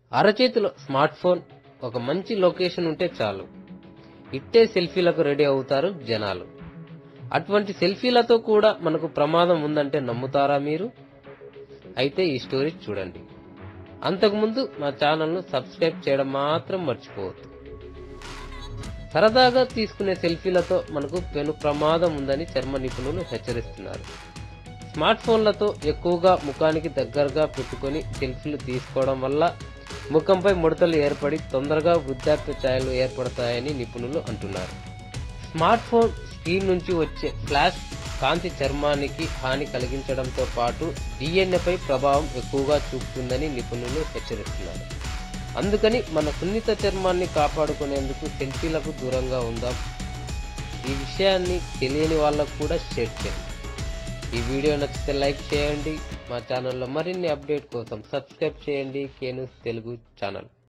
అరచేతిలో smart phone ఒక మంచి లొకేషన్ ఉంటే చాలు ఇట్టే సెల్ఫీలకు రెడీ అవుతారు జనాలు అటువంటి సెల్ఫీలతో కూడా మనకు ప్రమాదం ఉందంటే నమ్ముతారా మీరు అయితే ఈ స్టోరీ చూడండి అంతకుముందు మా ఛానల్ను సబ్స్క్రైబ్ చేయడం మాత్రం మర్చిపోవద్దు సరదాగా తీసుకునే సెల్ఫీలతో మనకు పెను ప్రమాదం ఉందని చర్మ నిపుణులు హెచ్చరిస్తున్నారు స్మార్ట్ ఫోన్లతో ఎక్కువగా ముఖానికి దగ్గరగా పెట్టుకొని సెల్ఫీలు తీసుకోవడం వల్ల ముఖంపై ముడతలు ఏర్పడి తొందరగా వృద్ధాప్య ఛాయలు ఏర్పడతాయని నిపుణులు అంటున్నారు స్మార్ట్ ఫోన్ స్క్రీన్ నుంచి వచ్చే ఫ్లాష్ కాంతి చర్మానికి హాని కలిగించడంతో పాటు డిఎన్ఏపై ప్రభావం ఎక్కువగా చూపుతుందని నిపుణులు హెచ్చరిస్తున్నారు అందుకని మన సున్నిత చర్మాన్ని కాపాడుకునేందుకు సెల్ఫీలకు దూరంగా ఉందాం ఈ విషయాన్ని తెలియని వాళ్ళకు కూడా షేర్ చేయండి ఈ వీడియో నచ్చితే లైక్ చేయండి మా ఛానల్లో మరిన్ని అప్డేట్ కోసం సబ్స్క్రైబ్ చేయండి కేను తెలుగు ఛానల్